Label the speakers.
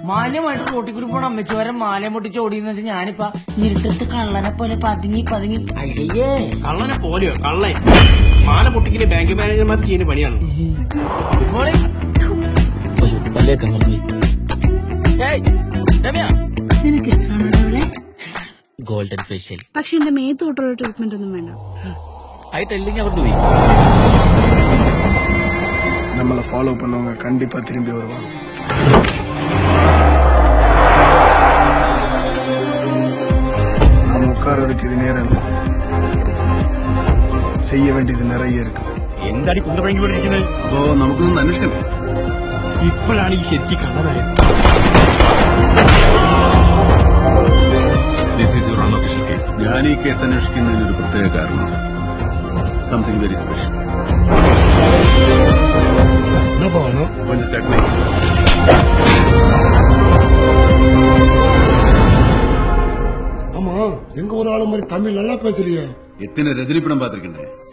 Speaker 1: മാന്യമായിട്ട് റോട്ടിൽ കൂടി പോണ അമ്മച്ചി വരെ മാല പൊട്ടിച്ച് ഓടിയെന്ന് വെച്ചാൽ ഞാനിപ്പ ഇരുട്ടത്ത് കള്ളനെ പോലെ പതുങ്ങി പതുങ്ങി അയ്യേ
Speaker 2: കള്ളനെ പോലെയോ കള്ളൻ മാല പൊട്ടിക്കല് ബാങ്ക് മാനേജർമാർ ചെയ്യുന്ന പണിയാണ്
Speaker 3: നിനക്ക് ഇഷ്ടമാണോ അവളെ
Speaker 4: ഗോൾഡൻ ഫേഷ്യൽ
Speaker 3: പക്ഷെ എന്റെ മേത്ത് തൊട്ടുള്ള ട്രീറ്റ്മെന്റ് ഒന്നും വേണ്ട
Speaker 4: ഐ ടെല്ലിങ് അവർ ഡൂയിങ്
Speaker 5: நம்மளை ஃபாலோ பண்ணவங்க கண்டிப்பா திரும்பி வருவாங்க நாம உட்கார்றதுக்கு இது நேரம் இல்லை செய்ய வேண்டியது நிறைய இருக்குது
Speaker 2: എന്താടി കുണ്ടപഴങ്ങി കൊണ്ടിരിക്കുന്നത്
Speaker 5: അപ്പോ നമുക്കൊന്നും അന്വേഷിക്കണ്ടേ
Speaker 2: ഇപ്പോഴാണ് ഈ ശരിക്കും കള്ളനായത്
Speaker 6: this is your unofficial case
Speaker 5: ഞാൻ ഈ കേസ് അന്വേഷിക്കുന്നതിന് ഒരു പ്രത്യേക കാരണമാണ് സംതിങ് വെരി സ്പെഷ്യൽ கொஞ்சம் சட்னி
Speaker 7: ஆமா எங்க ஒரு ஆளு மாதிரி தமிழ் நல்லா பேசுறியே
Speaker 5: எத்தனை ரஜினி படம் பார்த்திருக்கேன்